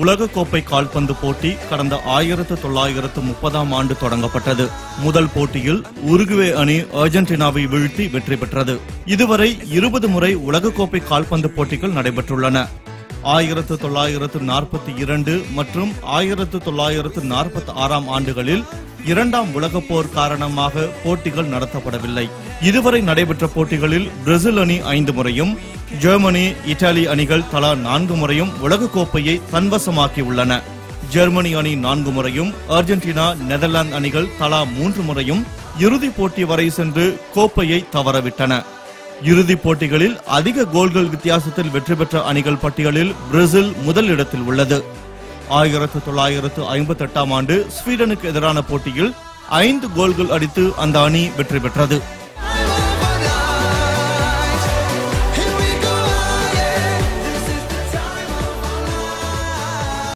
உலகக்கோப்பை கால்பந்து போட்டி கடந்த ஆயிரத்து தொள்ளாயிரத்து முப்பதாம் ஆண்டு தொடங்கப்பட்டது முதல் போட்டியில் உருகுவே அணி அர்ஜென்டினாவை வீழ்த்தி வெற்றி பெற்றது இதுவரை இருபது முறை உலகக்கோப்பை கால்பந்து போட்டிகள் நடைபெற்றுள்ளன ஆயிரத்து தொள்ளாயிரத்து நாற்பத்தி இரண்டு மற்றும் ஆயிரத்து தொள்ளாயிரத்து நாற்பத்தி ஆறாம் ஆண்டுகளில் இரண்டாம் உலகப் போர் காரணமாக போட்டிகள் நடத்தப்படவில்லை இதுவரை நடைபெற்ற போட்டிகளில் பிரேசில் அணி ஐந்து முறையும் ஜெர்மனி இத்தாலி அணிகள் தலா நான்கு முறையும் உலகக்கோப்பையை தன்வசமாக்கியுள்ளன ஜெர்மனி அணி நான்கு முறையும் அர்ஜென்டினா நெதர்லாந்து அணிகள் தலா மூன்று முறையும் இறுதிப் போட்டி வரை சென்று கோப்பையை தவறவிட்டன இறுதிப் போட்டிகளில் அதிக கோல்கள் வித்தியாசத்தில் வெற்றி பெற்ற அணிகள் பட்டியலில் பிரேசில் முதல் இடத்தில் உள்ளது ஆயிரத்து தொள்ளாயிரத்து ஐம்பத்தி எட்டாம் ஆண்டு ஸ்வீடனுக்கு எதிரான போட்டியில் ஐந்து கோல்கள் அடித்து அந்த அணி வெற்றி பெற்றது